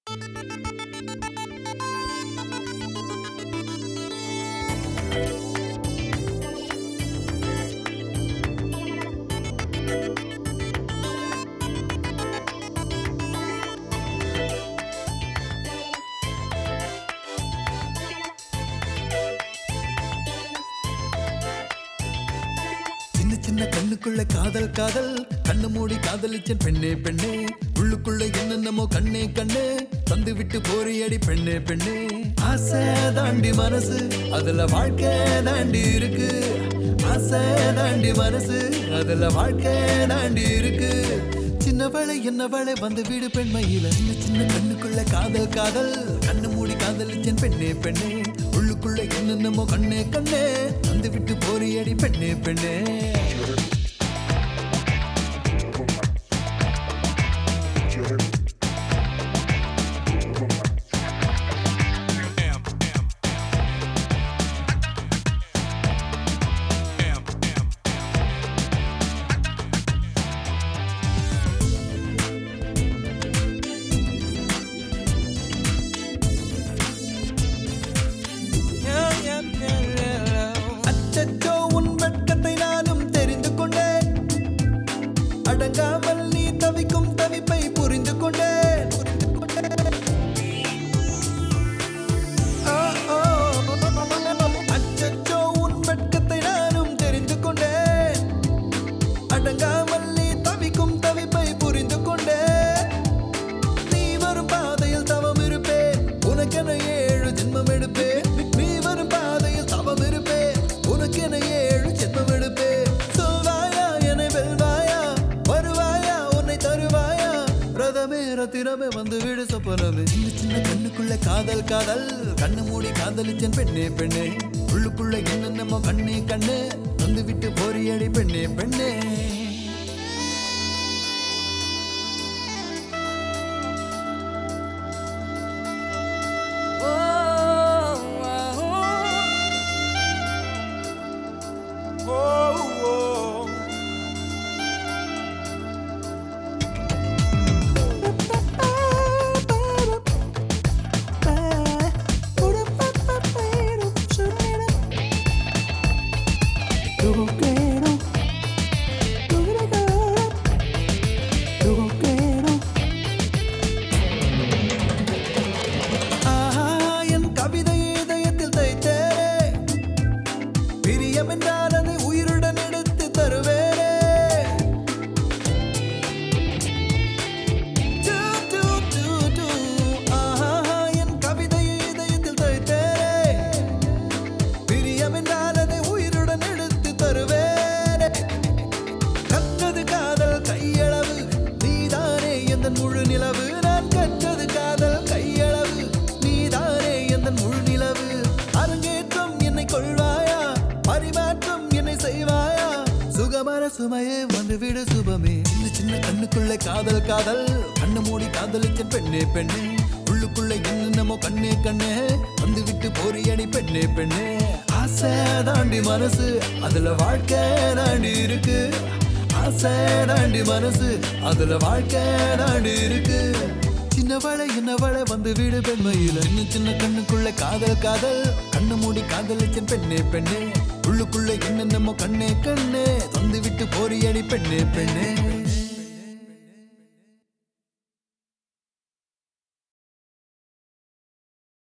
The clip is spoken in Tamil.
சின்ன சின்ன கண்ணுக்குள்ள காதல் காதல் கண்ணு மூடி காதலிச்சன் பெண்ணே பெண்ணே உள்ளுக்குள்ள என்னென்னமோ கண்ணே கண்ணே தந்து விட்டு போறியடி பெண்ணே பெண்ணே ஆசை தாண்டி மனசு அதுல வாழ்க்கை தாண்டி இருக்கு ஆசை தாண்டி மனசு அதுல வாழ்க்கை தாண்டி இருக்கு சின்னவளை என்னவளை வந்து வீடு பெண்மையில சின்ன சின்ன கண்ணுக்குள்ள காதல் காதல் கண்ணு மூடி காதலிச்சன் பெண்ணே பெண்ணே உள்ளுக்குள்ள என்னென்னமோ கண்ணே கண்ணே தந்து விட்டு போறியடி பெண்ணே பெண்ணே அச்சச்சோ உன் வெட்கத்தை நானும் தெரிந்து கொண்டேன் அடங்காமல் நீ தவிக்கும் தவிப்பை புரிந்து கொண்டேன் ஆ, ஆ, அச்சச்சோ உன் வெட்கத்தை நானும் தெரிந்து கொண்டேன் அடங்காமல் நீ தவிக்கும் தவிப்பை புரிந்து கொண்டேன் நீ வரும் பாதையில் தவம் இருப்பேன் உனக்கென ஏழு ஜென்மம் எடுப்பேன் நீ வரும் பாதையில் தவம் இருப்பேன் உனக்கென ஏழு ஜென்மம் எடுப்பேன் சொல்வாயா என்னை வெல்வாயா வருவாயா உன்னை தருவாயா ரதமே ரத்திரமே வந்து விடு சொப்பனமே சின்ன சின்ன கண்ணுக்குள்ள காதல் காதல் கண்ணு மூடி காதலிச்சன் பெண்ணே பெண்ணே உள்ளுக்குள்ள என்னென்னமோ கண்ணே கண்ணு வந்து விட்டு போறியடி பெண்ணே பெண்ணே ஆஹா, என் கவிதை இதயத்தில் தைத்தேனே. பிரியம் என்றால் அதை உயிருடன் எடுத்து தருவேனே. டு, டு, டு, டு. ஆஹா, என் கவிதை இதயத்தில் தைத்தேனே. பிரியம் என்றால் அதை உயிருடன் எடுத்து தருவேனே. கற்றது காதல் கையளவு நீதானே எந்த முழு நிலவு நான் கற்றது காதல் கையளவு நீதானே எந்த முழு நிலவு அரங்கேற்றம் என்னை கொள்வாயா பரிமாற்றம் என்னை செய்வாயா சுகமர சுமையே வந்து விடு சுபமே சின்ன சின்ன கண்ணுக்குள்ள காதல் காதல் கண்ணு மூடி காதலிச்ச பெண்ணே பெண்ணே உள்ளுக்குள்ள என்னென்னமோ கண்ணே கண்ணே வந்து விட்டு போறியடி பெண்ணே பெண்ணே ஆசை தாண்டி மனசு அதுல வாழ்க்கை தாண்டி இருக்கு ஆசை தாண்டி மனசு அதுல வாழ்க்கை தாண்டி இருக்கு சின்னவளை என்னவளை வந்து வீடு பெண்மையில இன்னும் சின்ன கண்ணுக்குள்ள காதல் காதல் கண்ணு மூடி காதலிச்சன் பெண்ணே பெண்ணே உள்ளுக்குள்ள என்னென்னமோ கண்ணே கண்ணே தந்து விட்டு போறியடி பெண்ணே பெண்ணே